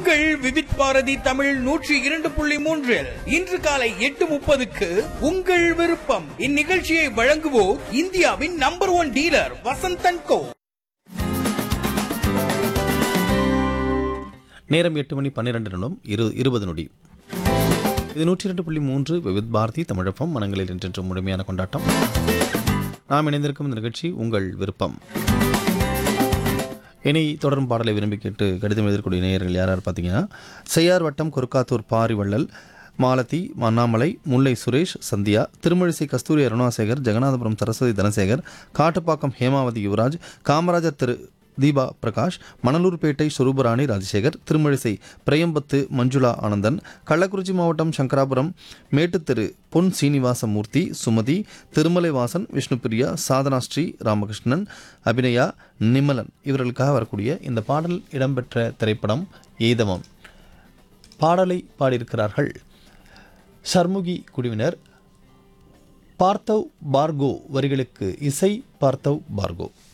உங்கள் விவித் பாரதி தமிழ் நூற்றி இரண்டு புள்ளி மூன்றில் இன்று காலை எட்டு முப்பதுக்கு உங்கள் விருப்பம் இந்நிகழ்ச்சியை வழங்குவோர் இந்தியாவின் number one dealer Vasanthan co நேரம் எட்டு மணி பன்னிரெண்டு நிமிடம் இரு இருபது நொடி இது நூற்றி இரண்டு புள்ளி மூன்று விவித் பாரதி தமிழப்பம் மனங்களில் என்றென்றும் முழுமையான கொண்டாட்டம் நாம் இணைந்திருக்கும் இந்த நிகழ்ச்சி உங்கள் விருப்பம் இனி தொடரும் பாடலை விரும்பி கேட்டு கடிதம் எழுதக்கூடிய நேயர்கள் யார் யார் பார்த்தீங்கன்னா செய்யார் வட்டம் கொருக்காத்தூர் பாரிவள்ளல் மாலதி அண்ணாமலை முல்லை சுரேஷ் சந்தியா திருமழிசை கஸ்தூரி அருணாசேகர் ஜெகநாதபுரம் சரஸ்வதி தனசேகர் காட்டுப்பாக்கம் ஹேமாவதி யுவராஜ் காமராஜர் திரு தீபா பிரகாஷ் மணலூர்பேட்டை சுரூபராணி ராஜசேகர் திருமழிசை பிரயம்பத்து மஞ்சுளா ஆனந்தன் கள்ளக்குறிச்சி மாவட்டம் சங்கராபுரம் மேட்டுத்தெரு பொன் சீனிவாசமூர்த்தி சுமதி திருமலைவாசன் விஷ்ணுபிரியா சாதனா ஸ்ரீ ராமகிருஷ்ணன் அபிநயா நிமலன் இவர்களுக்காக வரக்கூடிய இந்த பாடல் இடம்பெற்ற திரைப்படம் ஏதமம் பாடலை பாடியிருக்கிறார்கள் சர்முகி குழுவினர் பார்த்தவ் பார்கோ வரிகளுக்கு இசை பார்த்தவ் பார்கோ